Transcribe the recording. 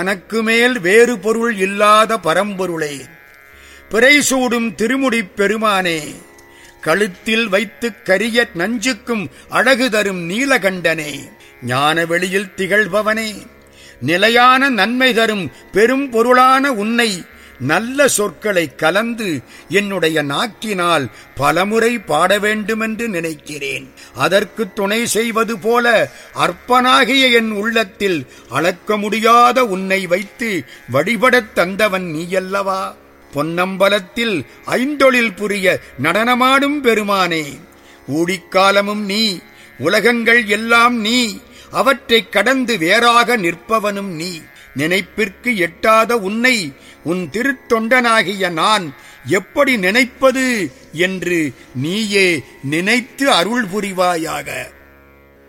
தனக்கு மேல் வேறு பொருள் இல்லாத பரம்பொருளே பிறைசூடும் திருமுடிப் பெருமானே கழுத்தில் வைத்துக் கரிய நஞ்சுக்கும் அழகு தரும் நீலகண்டனே ஞான வெளியில் திகழ்பவனே நிலையான நன்மை தரும் பெரும் பொருளான உன்னை நல்ல சொற்களை கலந்து என்னுடைய நாக்கினால் பலமுறை பாட வேண்டுமென்று நினைக்கிறேன் அதற்கு துணை செய்வது போல அற்பனாகிய என் உள்ளத்தில் அளக்க முடியாத உன்னை வைத்து வழிபடத் தந்தவன் நீயல்லவா பொன்னம்பலத்தில் ஐந்தொழில் புரிய நடனமாடும் பெருமானே ஊழிக்காலமும் நீ உலகங்கள் எல்லாம் நீ அவற்றைக் கடந்து வேறாக நிற்பவனும் நீ நினைப்பிற்கு எட்டாத உன்னை உன் திருத்தொண்டனாகிய நான் எப்படி நினைப்பது என்று நீயே நினைத்து அருள் புரிவாயாக